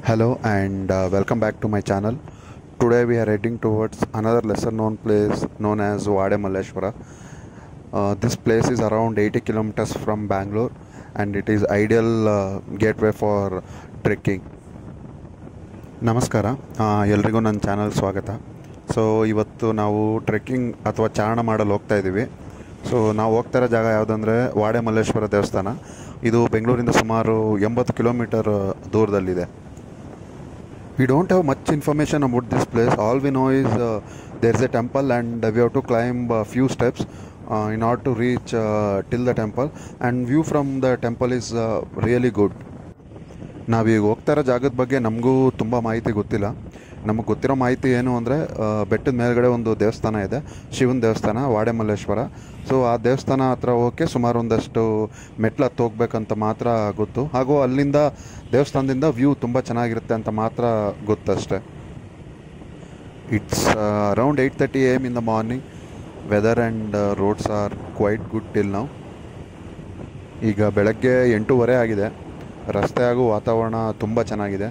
Hello and uh, welcome back to my channel. Today we are heading towards another lesser known place known as Vade Malleshwara. Uh, this place is around 80 kilometers from Bangalore and it is ideal uh, gateway for trekking. ನಮಸ್ಕಾರ ಆ, ಎಲ್ರಿಗೂ ನನ್ನ channel ಸ್ವಾಗತ so ಇವತ್ತು ನಾವು trekking ಅಥವಾ ಚಾರಣ ಮಾಡಲು ಹೋಗ್ತಾ ಇದ್ದೀವಿ ಸೊ ನಾವು ಹೋಗ್ತಾ ಇರೋ ಜಾಗ ಯಾವುದಂದರೆ ವಾಡೆ ಮಲ್ಲೇಶ್ವರ ದೇವಸ್ಥಾನ ಇದು ಬೆಂಗಳೂರಿಂದ ಸುಮಾರು ಎಂಬತ್ತು ಕಿಲೋಮೀಟರ್ ದೂರದಲ್ಲಿದೆ we don't have much information about this place all we know is uh, there's a temple and we have to climb a few steps uh, in order to reach uh, till the temple and view from the temple is uh, really good ನಾವೀಗ ಹೋಗ್ತಾ ಇರೋ ಜಾಗದ ಬಗ್ಗೆ ನಮಗೂ ತುಂಬ ಮಾಹಿತಿ ಗೊತ್ತಿಲ್ಲ ನಮಗೆ ಗೊತ್ತಿರೋ ಮಾಹಿತಿ ಏನು ಅಂದರೆ ಬೆಟ್ಟದ ಮೇಲ್ಗಡೆ ಒಂದು ದೇವಸ್ಥಾನ ಇದೆ ಶಿವನ ದೇವಸ್ಥಾನ ವಾಡೆಮಲ್ಲೇಶ್ವರ ಸೊ ಆ ದೇವಸ್ಥಾನ ಹತ್ರ ಹೋಗೋಕ್ಕೆ ಸುಮಾರು ಒಂದಷ್ಟು ಮೆಟ್ಲು ಹತ್ತು ಹೋಗ್ಬೇಕಂತ ಮಾತ್ರ ಗೊತ್ತು ಹಾಗೂ ಅಲ್ಲಿಂದ ದೇವಸ್ಥಾನದಿಂದ ವ್ಯೂ ತುಂಬ ಚೆನ್ನಾಗಿರುತ್ತೆ ಅಂತ ಮಾತ್ರ ಗೊತ್ತಷ್ಟೆ it's around eight thirty A M in the morning weather and roads are quite good till ನಾವು ಈಗ ಬೆಳಗ್ಗೆ ಎಂಟೂವರೆ ಆಗಿದೆ ರಸ್ತೆ ಹಾಗೂ ವಾತಾವರಣ ತುಂಬ ಚೆನ್ನಾಗಿದೆ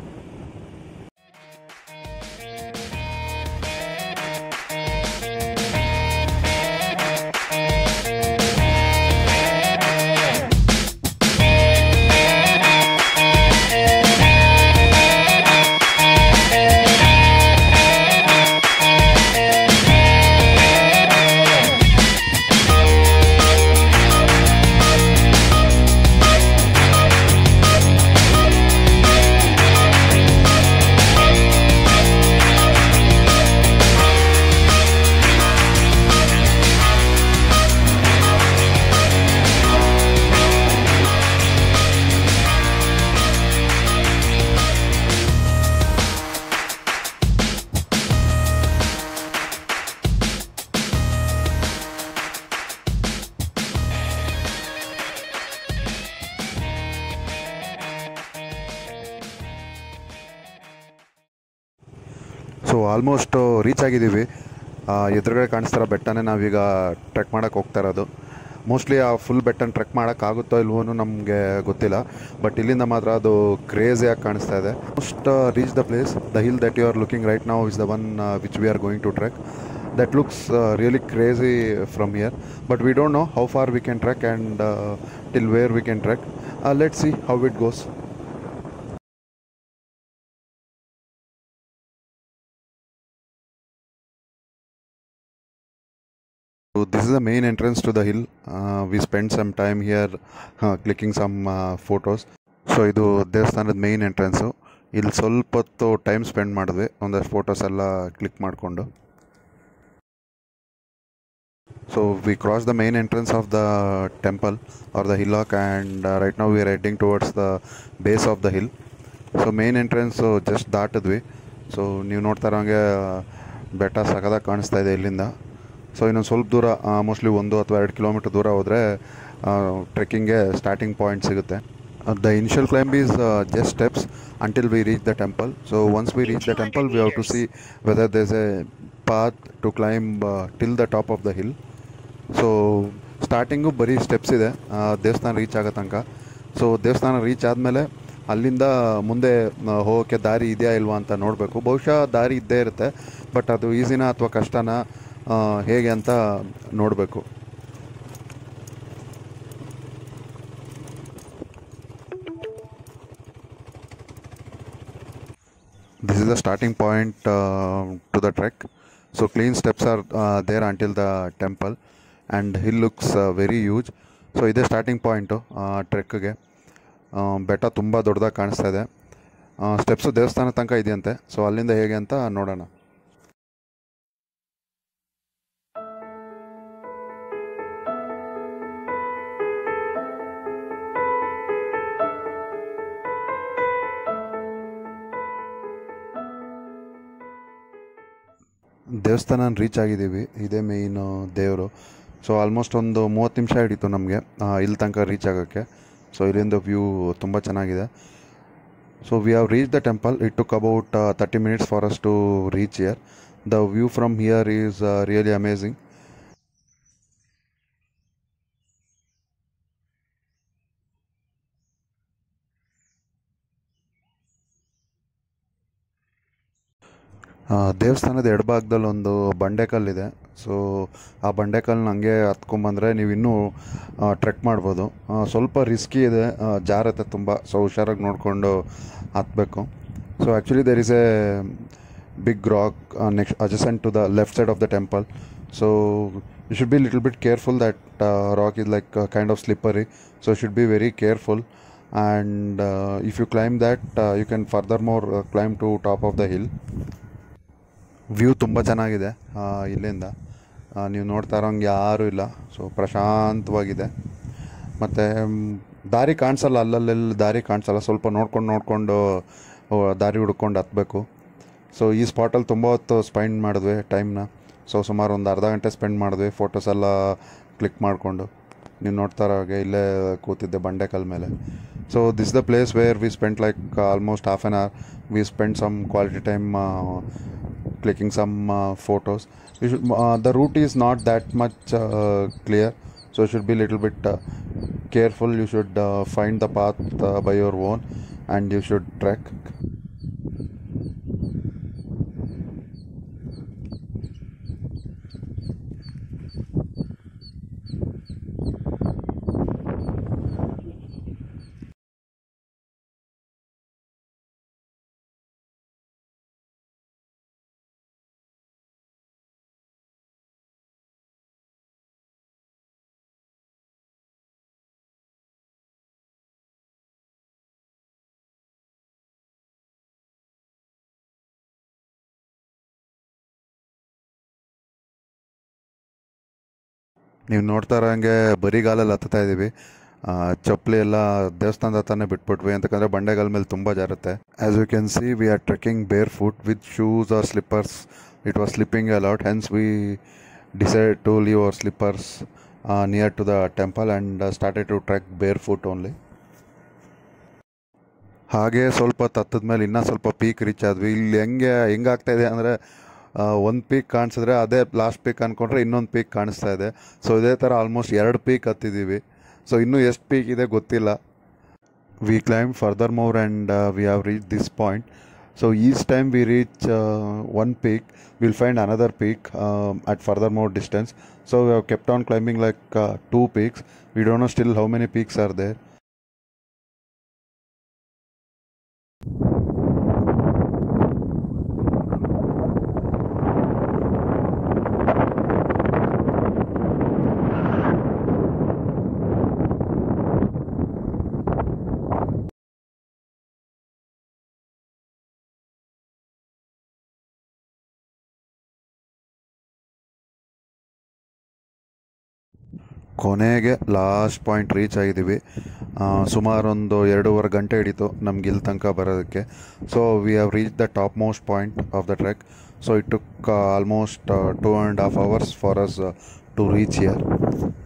ಸೊ ಆಲ್ಮೋಸ್ಟ್ ರೀಚ್ ಆಗಿದ್ದೀವಿ ಆ, ಎದುರುಗಡೆ ಕಾಣಿಸ್ತಾರೋ ಬೆಟ್ಟನೇ ನಾವೀಗ ಟ್ರೆಕ್ ಮಾಡೋಕ್ಕೆ ಹೋಗ್ತಾ ಇರೋದು ಮೋಸ್ಟ್ಲಿ ಆ ಫುಲ್ ಬೆಟ್ಟನ ಟ್ರೆಕ್ ಮಾಡೋಕ್ಕಾಗುತ್ತೋ ಇಲ್ವೋ ನಮಗೆ ಗೊತ್ತಿಲ್ಲ ಬಟ್ ಇಲ್ಲಿಂದ ಮಾತ್ರ ಅದು ಕ್ರೇಜಿಯಾಗಿ ಕಾಣಿಸ್ತಾ ಇದೆ most reach the place the hill that you are looking right ನಾವು is the one which we are going to trek that looks really crazy from here but we don't know how far we can trek and till where we can trek let see how it goes So this is the main entrance to the hill. Uh, we spent some time here uh, clicking some uh, photos. So ಇದು ದೇವಸ್ಥಾನದ main entrance ಇಲ್ಲಿ ಸ್ವಲ್ಪ ಹೊತ್ತು time spend ಮಾಡಿದ್ವಿ ಒಂದಷ್ಟು photos ಎಲ್ಲ click ಮಾಡಿಕೊಂಡು so we cross the main entrance of the temple are the hillock and right ನಾವು we are heading towards the base of the hill so main entrance just ದಾಟಿದ್ವಿ so ನೀವು ನೋಡ್ತಾ ಇರೋಂಗೆ ಬೆಟ್ಟ ಸಖದಾಗಿ ಕಾಣಿಸ್ತಾ ಇದೆ ಇಲ್ಲಿಂದ ಸೊ ಇನ್ನೊಂದು ಸ್ವಲ್ಪ ದೂರ ಮೋಸ್ಟ್ಲಿ ಒಂದು ಅಥವಾ ಎರಡು ಕಿಲೋಮೀಟರ್ ದೂರ ಹೋದರೆ ಟ್ರೆಕ್ಕಿಂಗ್ಗೆ ಸ್ಟಾರ್ಟಿಂಗ್ ಪಾಯಿಂಟ್ ಸಿಗುತ್ತೆ the initial climb is just steps until we reach the temple so once we reach the temple we have to see whether there's a path to climb till the top of the hill so starting ಬರೀ steps ಇದೆ ಆ, ದೇವಸ್ಥಾನ reach ಆಗೋ ತನಕ so ದೇವಸ್ಥಾನ reach ಆದಮೇಲೆ ಅಲ್ಲಿಂದ ಮುಂದೆ ಆ, ಹೋಗೋಕ್ಕೆ ದಾರಿ ಇದೆಯಾ ಇಲ್ವಾ ಅಂತ ನೋಡಬೇಕು ಬಹುಶಃ ದಾರಿ ಇದ್ದೇ ಇರುತ್ತೆ ಬಟ್ ಅದು ಈಸಿನ ಅಥವಾ ಕಷ್ಟನ ಆ, ಹೇಗೆ ಅಂತ ನೋಡಬೇಕು this is the starting point uh, to the trek so clean steps are uh, there until the temple and hill looks uh, very huge so ಇದೇ ಸ್ಟಾರ್ಟಿಂಗ್ ಪಾಯಿಂಟು ಟ್ರೆಕ್ಗೆ ಬೆಟ್ಟ ತುಂಬ ದೊಡ್ಡದಾಗಿ ಕಾಣಿಸ್ತಾ ಇದೆ ಸ್ಟೆಪ್ಸು ದೇವಸ್ಥಾನ ತನಕ ಇದೆಯಂತೆ ಸೊ ಅಲ್ಲಿಂದ ಹೇಗೆ ಅಂತ ನೋಡೋಣ ದೇವಸ್ಥಾನ ರೀಚ್ ಆಗಿದ್ದೀವಿ ಇದೇ ಮೇಯ್ನು ದೇವರು ಸೊ ಆಲ್ಮೋಸ್ಟ್ ಒಂದು ಮೂವತ್ತು ನಿಮಿಷ ಹಿಡಿತು ನಮಗೆ ಇಲ್ಲಿ ತನಕ ರೀಚ್ ಆಗೋಕ್ಕೆ ಸೊ ಇಲ್ಲಿಂದ ವ್ಯೂ ತುಂಬ ಚೆನ್ನಾಗಿದೆ so we have reach the temple it took about thirty minutes for us to reach here the view from here is really amazing ಆ, ದೇವಸ್ಥಾನದ ಎಡಭಾಗದಲ್ಲಿ ಒಂದು ಬಂಡೆಕಲ್ಲಿದೆ ಸೊ ಆ ಬಂಡೆಕಲ್ಲನ್ನ ಹಂಗೆ ಹತ್ಕೊಂಬಂದರೆ ನೀವು ಇನ್ನೂ ಟ್ರೆಕ್ ಮಾಡ್ಬೋದು ಆ, ಸ್ವಲ್ಪ ರಿಸ್ಕಿ ಇದೆ ಆ, ಜಾರತ್ತೆ ತುಂಬ ಸೊ ಹುಷಾರಾಗಿ ನೋಡಿಕೊಂಡು ಹತ್ತಬೇಕು so actually there is a big rock next adjacent to the left side of the temple so you should be little bit careful that rock is like kind of slippery so should be very careful and if you climb that you can further more climb to top of the hill view ತುಂಬ ಚೆನ್ನಾಗಿದೆ ಆ, ಇಲ್ಲಿಂದ ಆ, ನೀವು ನೋಡ್ತಾ ಇರೋಂಗೆ ಯಾರೂ ಇಲ್ಲ so ಪ್ರಶಾಂತವಾಗಿದೆ ಮತ್ತು ದಾರಿ ಕಾಣಿಸಲ್ಲ ಅಲ್ಲಲ್ಲೆಲ್ಲಿ ದಾರಿ ಕಾಣಿಸಲ್ಲ ಸ್ವಲ್ಪ ನೋಡ್ಕೊಂಡು ನೋಡಿಕೊಂಡು ದಾರಿ ಹುಡ್ಕೊಂಡು ಹತ್ಬೇಕು ಸೊ ಈ ಸ್ಪಾಟಲ್ಲಿ ತುಂಬ ಹೊತ್ತು ಸ್ಪೆಂಡ್ ಮಾಡಿದ್ವಿ ಟೈಮ್ನ ಸೊ ಸುಮಾರು ಒಂದು ಅರ್ಧ ಗಂಟೆ ಸ್ಪೆಂಡ್ ಮಾಡಿದ್ವಿ ಫೋಟೋಸ್ ಎಲ್ಲ ಕ್ಲಿಕ್ ಮಾಡಿಕೊಂಡು ನೀವು ನೋಡ್ತಾ ಇರೋ ಹಾಗೆ ಇಲ್ಲೇ ಕೂತಿದ್ದೆ ಬಂಡೆಕಲ್ ಮೇಲೆ so this the place where we spend like almost half an hour we spend some quality time clicking some uh, photos. You should, uh, the route is not that much uh, clear, so you should be a little bit uh, careful. You should uh, find the path uh, by your own, and you should trek. ನೀವು ನೋಡ್ತಾ ಇರೋಂಗೆ ಬರಿಗಾಲಲ್ಲಿ ಹತ್ತಾ ಇದ್ದೀವಿ ಆ, ಚಪ್ಪಲಿ ಎಲ್ಲ ದೇವಸ್ಥಾನದ ಹತ್ರನೇ ಬಿಟ್ಬಿಟ್ವಿ ಅಂತಕಂದ್ರೆ ಬಂಡೆಗಾಲ ಮೇಲೆ ತುಂಬ ಜಾರುತ್ತೆ as you can see we are trekking barefoot with shoes or slippers it was slipping a lot hence we decide to leave our slippers near to the temple and started to trek barefoot only ಹಾಗೆ ಸ್ವಲ್ಪ ತತ್ತದ ಮೇಲೆ ಇನ್ನೂ ಸ್ವಲ್ಪ peak reach ಆದ್ವಿ ಇಲ್ಲಿ ಹೆಂಗೆ ಹೆಂಗಾಗ್ತಾ ಇದೆ ಅಂದರೆ ಒಂದು ಪೀಕ್ ಕಾಣಿಸಿದ್ರೆ ಅದೇ ಲಾಸ್ಟ್ ಪೀಕ್ ಅಂದ್ಕೊಂಡ್ರೆ ಇನ್ನೊಂದು ಪೀಕ್ ಕಾಣಿಸ್ತಾ ಇದೆ ಸೊ ಇದೇ ಥರ ಆಲ್ಮೋಸ್ಟ್ ಎರಡು ಪೀಕ್ ಹತ್ತಿದ್ದೀವಿ ಸೊ ಇನ್ನೂ ಎಷ್ಟು ಪೀಕ್ ಇದೆ ಗೊತ್ತಿಲ್ಲ we climb further more and we have reach this point so is time we reach one peak will find another peak at further more distance so we have kept on climbing like two peaks we don't know still how many peaks are there ಕೊನೆಗೆ last point reach ಆಗಿದ್ದೀವಿ ಆ, ಸುಮಾರು ಒಂದು ಎರಡೂವರೆ ಗಂಟೆ ಹಿಡಿತು ನಮ್ಗೆ ಇಲ್ಲಿ ತನಕ ಬರೋದಕ್ಕೆ so we have reach the top most point of the trek so it took almost two and half hours for us to reach year